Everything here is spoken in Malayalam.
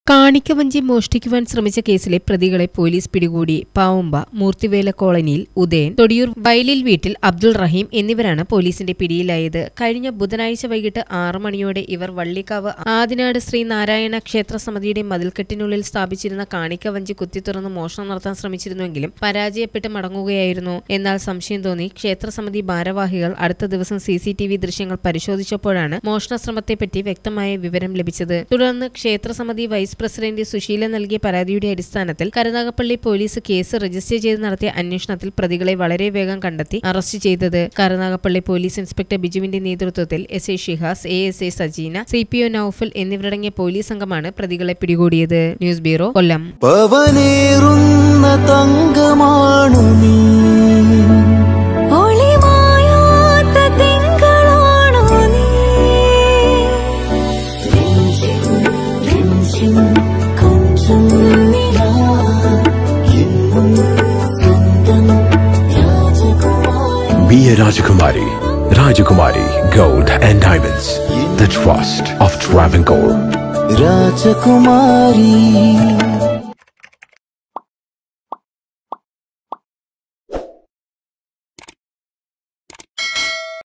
കാണിക്കവഞ്ചി മോഷ്ടിക്കുവാൻ ശ്രമിച്ച കേസിലെ പ്രതികളെ പോലീസ് പിടികൂടി പാവുമ്പ മൂർത്തിവേല കോളനിയിൽ ഉദയൻ തൊടിയൂർ വയലിൽ വീട്ടിൽ അബ്ദുൾ റഹീം എന്നിവരാണ് പോലീസിന്റെ പിടിയിലായത് കഴിഞ്ഞ ബുധനാഴ്ച വൈകിട്ട് ആറ് മണിയോടെ ഇവർ വള്ളിക്കാവ് ആദിനാട് ശ്രീ നാരായണ ക്ഷേത്ര സമിതിയുടെ മതിൽക്കെട്ടിനുള്ളിൽ സ്ഥാപിച്ചിരുന്ന കാണിക്കവഞ്ചി കുത്തിത്തുറന്ന് മോഷണം നടത്താൻ ശ്രമിച്ചിരുന്നുവെങ്കിലും പരാജയപ്പെട്ട് മടങ്ങുകയായിരുന്നു എന്നാൽ സംശയം തോന്നി ക്ഷേത്രസമിതി ഭാരവാഹികൾ അടുത്ത ദിവസം സി സി ടി വി ദൃശ്യങ്ങൾ പരിശോധിച്ചപ്പോഴാണ് മോഷണ ശ്രമത്തെപ്പറ്റി വ്യക്തമായ വിവരം ലഭിച്ചത് തുടർന്ന് ക്ഷേത്രസമിതി വൈസ് പ്രസിഡന്റ് സുശീല നൽകിയ പരാതിയുടെ അടിസ്ഥാനത്തിൽ കരുനാഗപ്പള്ളി പോലീസ് കേസ് രജിസ്റ്റർ ചെയ്ത് നടത്തിയ അന്വേഷണത്തിൽ പ്രതികളെ വളരെ വേഗം കണ്ടെത്തി അറസ്റ്റ് ചെയ്തത് കരുനാഗപ്പള്ളി പോലീസ് ഇൻസ്പെക്ടർ ബിജുവിന്റെ നേതൃത്വത്തിൽ S A Shihas A S A Sajeena C P O Noufal എന്നിവരടങ്ങിയ പോലീസ് സംഘമാണ് പ്രതികളെ പിടികൂടിയത് ന്യൂസ് ബ്യൂറോ കൊല്ലം പവനേറുന്ന തങ്കമാണു നീ ഒളിമായാത്ത തിങ്കളാണോ നീ രഞ്ജിം കൊഞ്ചം നിലാ എന്നും സ്വന്തം രാജകുമാരി Be a Rajakumari. Rajakumari Gold and Diamonds. The trust of Travancore. രാജകുമാരി